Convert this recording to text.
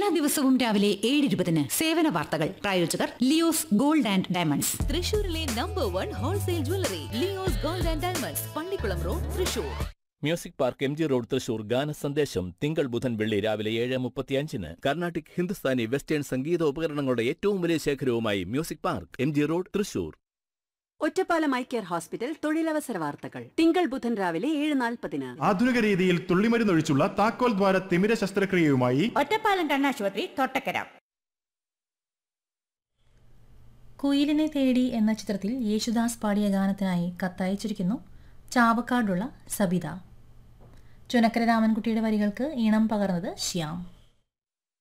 എല്ലാ ദിവസവും രാവിലെ ഏഴ് ഇരുപതിന് സേവന വാർത്തകൾ പ്രായോജകർ ലിയോസ് ഗോൾഡ് ആൻഡ് ഡയമണ്ട്സ് തൃശൂരിലെ number one wholesale jewellery Leo's gold and diamonds Pallikkulam road Thrissur music park M G road Thrissur ഗാന സന്ദേശം തിങ്കൾ ബുധൻ വെള്ളി രാവിലെ ഏഴ് മുപ്പത്തിയഞ്ചിന് കർണാട്ടിക് ഹിന്ദുസ്ഥാനി വെസ്റ്റേൺ സംഗീത ഉപകരണങ്ങളുടെ ഏറ്റവും വലിയ ശേഖരവുമായി music park M G road Thrissur Ottapalam eye care hospital തൊഴിലവസര വാർത്തകൾ തിങ്കൾ ബുധൻ രാവിലെ ഏഴ് നാൽപ്പതിന് ആധുനിക രീതിയിൽ തുള്ളിമരുന്നൊഴിച്ചുള്ള താക്കോൽ ദ്വാര തിമിര ശസ്ത്രക്രിയയുമായി ഒറ്റപ്പാലം കണ്ണാശുപത്രി തൊട്ടക്കര കുയിലിനെ തേടി എന്ന ചിത്രത്തിൽ യേശുദാസ് പാടിയ ഗാനത്തിനായി കത്തയച്ചിരിക്കുന്നു ചാവക്കാടുള്ള സബിത ചുനക്കര രാമൻകുട്ടിയുടെ വരികൾക്ക് ഈണം പകർന്നത് ശ്യാം